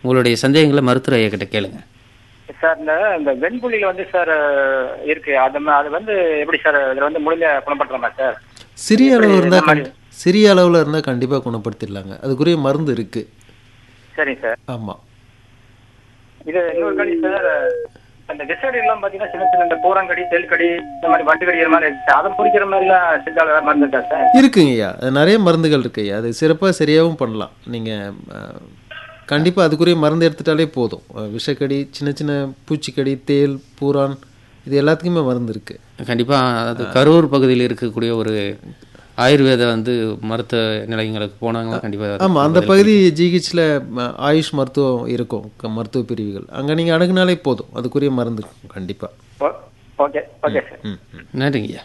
உங்களுடைய சந்தேகங்களை மருத்துவர் ஐயா கிட்ட கேளுங்க சார் இந்த இந்த வெண்புள்ளியில வந்து சார் இருக்கு அது ம- அது வந்து எப்படி சார் இதுல வந்து முடிஞ்ச குணப்படுத்தலாமா சார் சிறிய அளவு எப்படி இருந்தால் இந்த மாதிரி? சிறிய அளவில் இருந்தால் கண்டிப்பாக குணப்படுத்திடலாங்க அதுக்குரிய மருந்து இருக்குது சரிங்க சார் ஆமாம் இது இன்னொரு கடி சார் அந்த விசடி எல்லாம் பாத்தீங்கன்னா சின்ன சின்ன இந்த பூரங்கடி தெல்கடி இந்த மாதிரி வண்டு கடிக்கிற மாதிரி இருக்கு அதை பிடிக்கிற மாதிரி எல்லாம் சித்தால மருந்து இருக்கா சார் இருக்குங்கய்யா அது நிறைய மருந்துகள் இருக்குய்யா அது சிறப்பாக சரியாகவும் பண்ணலாம் நீங்கள் கண்டிப்பாக அதுக்குரிய மருந்து எடுத்துட்டாலே போதும் அஹ், விஷக்கடி சின்ன சின்ன பூச்சிக்கடி தேல் பூரான் இது எல்லாத்துக்குமே மருந்து இருக்குது கண்டிப்பாக அது கரூர் பகுதியில் இருக்கக்கூடிய ஒரு ஆயுர்வேத வந்து மருத்துவ நிலையங்களுக்கு போனாங்கன்னா கண்டிப்பாக ஆமாம் அந்த பகுதி ஜிஹெச்சில் ஆயுஷ் மருத்துவம் இருக்கும் க- மருத்துவ பிரிவுகள் அங்கே நீங்கள் அணுகுனாலே போதும் அதுக்குரிய மருந்து இருக்கும் கண்டிப்பாக ஓகே ஓகே சார் ம் ம் நன்றிங்கய்யா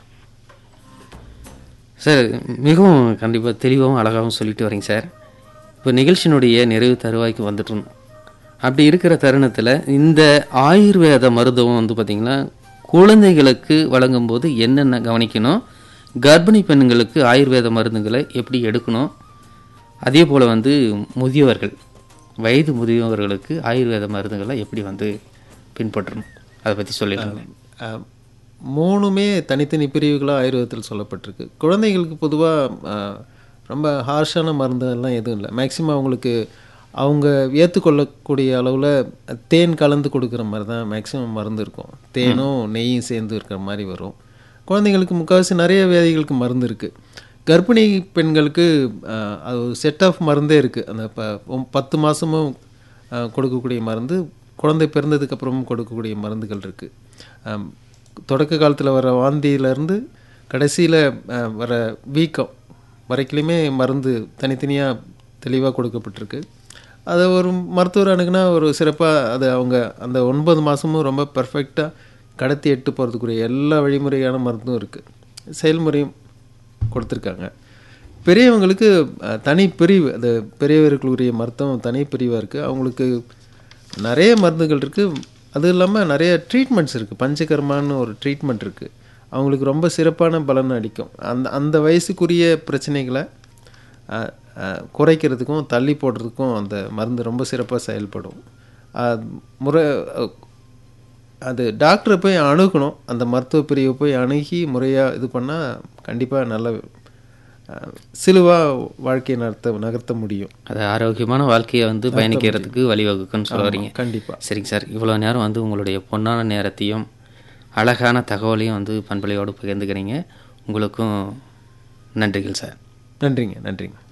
சார் மிகவும் கண்டிப்பாக தெளிவாகவும் அழகாகவும் சொல்லிட்டு வரீங்க சார் இப்போ நிகழ்ச்சியினுடைய நிறைவு தருவாய்க்கு வந்துட்டோம் அப்படி இருக்கிற தருணத்தில் இந்த ஆயுர்வேத மருத்துவம் வந்து பார்த்திங்கன்னா குழந்தைகளுக்கு வழங்கும்போது என்னென்ன கவனிக்கணும் கர்ப்பிணி பெண்களுக்கு ஆயுர்வேத மருந்துகளை எப்படி எடுக்கணும் அதே போல் வந்து முதியவர்கள் வயது முதியவர்களுக்கு ஆயுர்வேத மருந்துகளை எப்படி வந்து பின்பற்றணும் அதை பற்றி சொல்லிடுங்க அஹ், மூணுமே தனித்தனி பிரிவுகளாக ஆயுர்வேதத்தில் சொல்லப்பட்டிருக்கு குழந்தைகளுக்கு பொதுவாக ரொம்ப ஹார்ஷான மருந்துகள்லாம் எதுவும் இல்லை மேக்ஸிமம் அவங்களுக்கு அவங்க ஏற்றுக்கொள்ளக்கூடிய அளவில் தேன் கலந்து கொடுக்குற மாதிரி தான் மேக்ஸிமம் மருந்து இருக்கும் தேனும் நெய்யும் சேர்ந்து இருக்கிற மாதிரி வரும் குழந்தைங்களுக்கு முக்கால்வாசி நிறைய வியாதிகளுக்கு மருந்து இருக்குது கர்ப்பிணி பெண்களுக்கு அஹ், அது ஒரு செட் ஆஃப் மருந்தே இருக்குது அந்த ப ஒம்- பத்து மாதமும் கொடுக்கக்கூடிய மருந்து குழந்தை பிறந்ததுக்கு அப்புறமும் கொடுக்கக்கூடிய மருந்துகள் இருக்குது தொடக்க காலத்தில் வர வாந்தியிலேருந்து கடைசியில் வர வீக்கம் வரைக்குலையுமே மருந்து தனித்தனியாக தெளிவாக கொடுக்கப்பட்டிருக்கு அதை ஒரு மருத்துவர் அணுகுனா ஒரு சிறப்பாக அது அவங்க அந்த ஒன்பது மாதமும் ரொம்ப பர்ஃபெக்டாக கடத்தி எட்டு போகிறதுக்குரிய எல்லா வழிமுறையான மருந்தும் இருக்குது செயல்முறையும் கொடுத்துருக்காங்க பெரியவங்களுக்கு அஹ், தனி பிரிவு அந்த பெரியவர்களுக்குரிய மருத்துவம் தனி பிரிவாக இருக்குது அவங்களுக்கு நிறைய மருந்துகள் இருக்குது அது இல்லாமல் நிறைய ட்ரீட்மெண்ட்ஸ் இருக்குது பஞ்சகர்மான்னு ஒரு ட்ரீட்மெண்ட் இருக்குது அவங்களுக்கு ரொம்ப சிறப்பான பலன் அளிக்கும் அந்த அந்த வயசுக்குரிய பிரச்சனைகளை அஹ், அஹ், குறைக்கிறதுக்கும் தள்ளி போடுறதுக்கும் அந்த மருந்து ரொம்ப சிறப்பாக செயல்படும் அஹ், முறை அஹ், அது டாக்டரை போய் அணுகணும் அந்த மருத்துவ பிரிவை போய் அணுகி முறையாக இது பண்ணால் கண்டிப்பாக நல்ல சிலுவாக வாழ்க்கையை நடத்த நகர்த்த முடியும் அது ஆரோக்கியமான வாழ்க்கையை வந்து பயணிக்கிறதுக்கு வழிவகுக்குன்னு சொல்ல வரீங்க கண்டிப்பாக சரிங்க சார் இவ்வளோ நேரம் வந்து உங்களுடைய பொன்னான நேரத்தையும் அழகான தகவலையும் வந்து பண்பலையோடு பகிர்ந்துக்கிறீங்க உங்களுக்கும் நன்றிகள் சார் நன்றிங்க நன்றிங்க